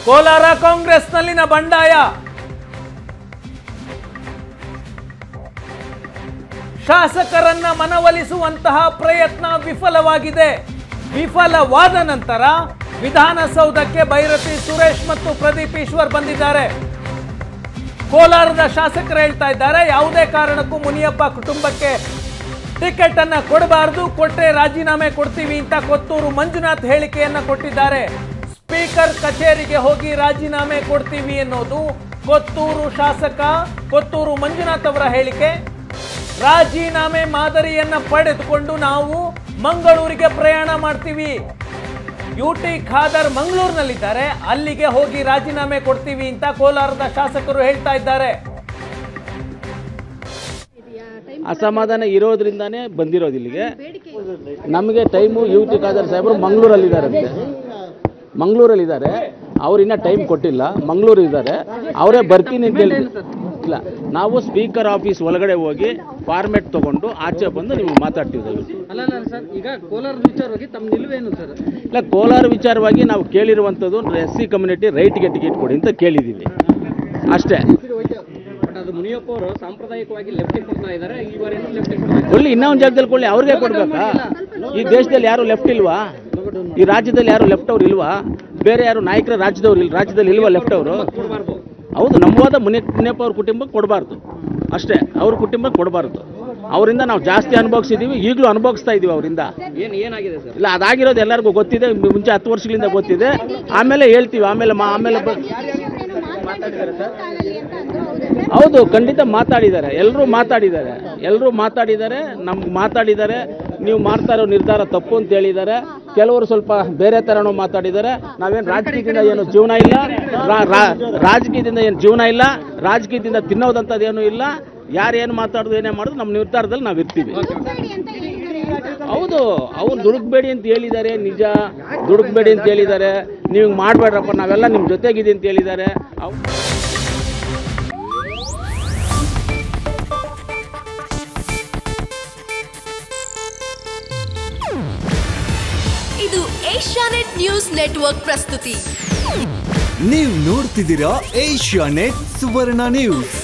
ಕೋಲಾರ ಕಾಂಗ್ರೆಸ್ನಲ್ಲಿನ ಬಂಡಾಯ ಶಾಸಕರನ್ನ ಮನವೊಲಿಸುವಂತಹ ಪ್ರಯತ್ನ ವಿಫಲವಾಗಿದೆ ವಿಫಲವಾದ ನಂತರ ವಿಧಾನಸೌಧಕ್ಕೆ ಭೈರತಿ ಸುರೇಶ್ ಮತ್ತು ಪ್ರದೀಪ್ ಈಶ್ವರ್ ಬಂದಿದ್ದಾರೆ ಕೋಲಾರದ ಶಾಸಕರು ಹೇಳ್ತಾ ಇದ್ದಾರೆ ಯಾವುದೇ ಕಾರಣಕ್ಕೂ ಮುನಿಯಪ್ಪ ಕುಟುಂಬಕ್ಕೆ ಟಿಕೆಟ್ ಅನ್ನ ಕೊಡಬಾರದು ಕೊಟ್ಟರೆ ರಾಜೀನಾಮೆ ಕೊಡ್ತೀವಿ ಅಂತ ಕೊತ್ತೂರು ಮಂಜುನಾಥ್ ಹೇಳಿಕೆಯನ್ನ ಕೊಟ್ಟಿದ್ದಾರೆ ಸ್ಪೀಕರ್ ಕಚೇರಿಗೆ ಹೋಗಿ ರಾಜೀನಾಮೆ ಕೊಡ್ತೀವಿ ಅನ್ನೋದು ಕೊತ್ತೂರು ಶಾಸಕ ಕೊತ್ತೂರು ಮಂಜುನಾಥ್ ಅವರ ಹೇಳಿಕೆ ರಾಜೀನಾಮೆ ಮಾದರಿಯನ್ನ ಪಡೆದುಕೊಂಡು ನಾವು ಮಂಗಳೂರಿಗೆ ಪ್ರಯಾಣ ಮಾಡ್ತೀವಿ ಯು ಟಿ ಖಾದರ್ ಮಂಗಳೂರಿನಲ್ಲಿದ್ದಾರೆ ಅಲ್ಲಿಗೆ ಹೋಗಿ ರಾಜೀನಾಮೆ ಕೊಡ್ತೀವಿ ಅಂತ ಕೋಲಾರದ ಶಾಸಕರು ಹೇಳ್ತಾ ಇದ್ದಾರೆ ಅಸಮಾಧಾನ ಇರೋದ್ರಿಂದಾನೇ ಬಂದಿರೋದು ಇಲ್ಲಿಗೆ ನಮಗೆ ಟೈಮು ಯುವತಿ ಖಾದರ್ ಸಾಹೇಬರು ಮಂಗಳೂರಲ್ಲಿದ್ದಾರಂತೆ ಮಂಗಳೂರಲ್ಲಿದ್ದಾರೆ ಅವ್ರಿನ್ನ ಟೈಮ್ ಕೊಟ್ಟಿಲ್ಲ ಮಂಗಳೂರು ಇದ್ದಾರೆ ಅವರೇ ಬರ್ತೀನಿ ಅಂತ ಹೇಳಿ ಇಲ್ಲ ನಾವು ಸ್ಪೀಕರ್ ಆಫೀಸ್ ಒಳಗಡೆ ಹೋಗಿ ಫಾರ್ಮೆಟ್ ತಗೊಂಡು ಆಚೆ ಬಂದು ನೀವು ಮಾತಾಡ್ತೀವಿ ದಯವಿಟ್ಟು ಅಲ್ಲ ಅಲ್ಲ ಸರ್ ಈಗ ಕೋಲಾರದ ವಿಚಾರವಾಗಿ ತಮ್ಮ ನಿಲುವೇನು ಸರ್ ಇಲ್ಲ ಕೋಲಾರ ವಿಚಾರವಾಗಿ ನಾವು ಕೇಳಿರುವಂಥದ್ದು ಎಸ್ ಸಿ ಕಮ್ಯುನಿಟಿ ರೈಟ್ಗೆ ಟಿಕೆಟ್ ಕೊಡಿ ಅಂತ ಕೇಳಿದ್ದೀವಿ ಅಷ್ಟೇ ಬಟ್ ಅದು ಮುನಿಯಪ್ಪ ಅವರು ಸಾಂಪ್ರದಾಯಿಕವಾಗಿ ಲೆಫ್ಟಿಗೆ ಕೊಡ್ತಾ ಇದ್ದಾರೆ ಈ ಬಾರಿ ಲೆಫ್ಟಿಗೆ ಕೊಡ್ತಾ ಕೊಳ್ಳಿ ಇನ್ನೊಂದು ಜಾಗದಲ್ಲಿ ಕೊಳ್ಳಿ ಅವ್ರಿಗೆ ಕೊಡ್ಬೇಕಾ ಈ ದೇಶದಲ್ಲಿ ಯಾರು ಲೆಫ್ಟ್ ಇಲ್ವಾ ಈ ರಾಜ್ಯದಲ್ಲಿ ಯಾರು ಲೆಫ್ಟ್ ಅವ್ರು ಇಲ್ವಾ ಬೇರೆ ಯಾರು ನಾಯಕರ ರಾಜ್ಯದವ್ರು ಇಲ್ಲ ರಾಜ್ಯದಲ್ಲಿ ಇಲ್ವಾ ಲೆಫ್ಟ್ ಅವರು ಕೊಡಬಾರ್ದು ಹೌದು ನಮ್ಮವಾದ ಮುನಿ ಮುನಿಯಪ್ಪ ಅವ್ರ ಕುಟುಂಬಕ್ಕೆ ಕೊಡಬಾರ್ದು ಅಷ್ಟೇ ಅವ್ರ ಕುಟುಂಬಕ್ಕೆ ಕೊಡಬಾರ್ದು ಅವರಿಂದ ನಾವು ಜಾಸ್ತಿ ಅನುಭವಿಸಿದ್ದೀವಿ ಈಗಲೂ ಅನುಭವಿಸ್ತಾ ಇದೀವಿ ಅವರಿಂದ ಏನು ಏನಾಗಿದೆ ಸರ್ ಇಲ್ಲ ಅದಾಗಿರೋದು ಎಲ್ಲರಿಗೂ ಗೊತ್ತಿದೆ ಮುಂಚೆ ಹತ್ತು ವರ್ಷಗಳಿಂದ ಗೊತ್ತಿದೆ ಆಮೇಲೆ ಹೇಳ್ತೀವಿ ಆಮೇಲೆ ಮಾ- ಆಮೇಲೆ ಬ- ಹೌದು ಖಂಡಿತ ಮಾತಾಡಿದ್ದಾರೆ ಎಲ್ಲರೂ ಮಾತಾಡಿದ್ದಾರೆ ಎಲ್ಲರೂ ಮಾತಾಡಿದ್ದಾರೆ ನಮ್ಗೆ ಮಾತಾಡಿದ್ದಾರೆ ನೀವು ಮಾಡ್ತಾ ಇರೋ ನಿರ್ಧಾರ ತಪ್ಪು ಅಂತ ಹೇಳಿದ್ದಾರೆ ಕೆಲವರು ಸ್ವಲ್ಪ ಬೇರೆ ಥರನೂ ಮಾತಾಡಿದ್ದಾರೆ ನಾವೇನು ರಾಜಕೀಯದಿಂದ ಏನು ಜೀವನ ಇಲ್ಲ ರಾ- ರಾ- ರಾಜಕೀಯದಿಂದ ಏನು ಜೀವನ ಇಲ್ಲ ರಾಜಕೀಯದಿಂದ ತಿನ್ನೋದಂಥದ್ದು ಏನೂ ಇಲ್ಲ ಯಾರು ಏನು ಮಾತಾಡೋದು ಏನೇ ಮಾಡೋದು ನಮ್ಮ ನಿರ್ಧಾರದಲ್ಲಿ ನಾವು ಇರ್ತೀವಿ ಹೌದು ಅವ್ರು ದುಡುಕ್ಬೇಡಿ ಅಂತ ಹೇಳಿದ್ದಾರೆ ನಿಜ ದುಡುಕ್ಬೇಡಿ ಅಂತ ಹೇಳಿದ್ದಾರೆ ನೀವು ಮಾಡಬೇಡ್ರಪ್ಪ ನಾವೆಲ್ಲ ನಿಮ್ಮ ಜೊತೆಗಿದೆ ಅಂತ ಹೇಳಿದ್ದಾರೆ ಅವ್- ಇದು ಏಷ್ಯಾನೆಟ್ ನ್ಯೂಸ್ ನೆಟ್ವರ್ಕ್ ಪ್ರಸ್ತುತಿ ನೀವು ನೋಡ್ತಿದ್ದೀರಾ ಏಷ್ಯಾ ನೆಟ್ ಸುವರ್ಣ ನ್ಯೂಸ್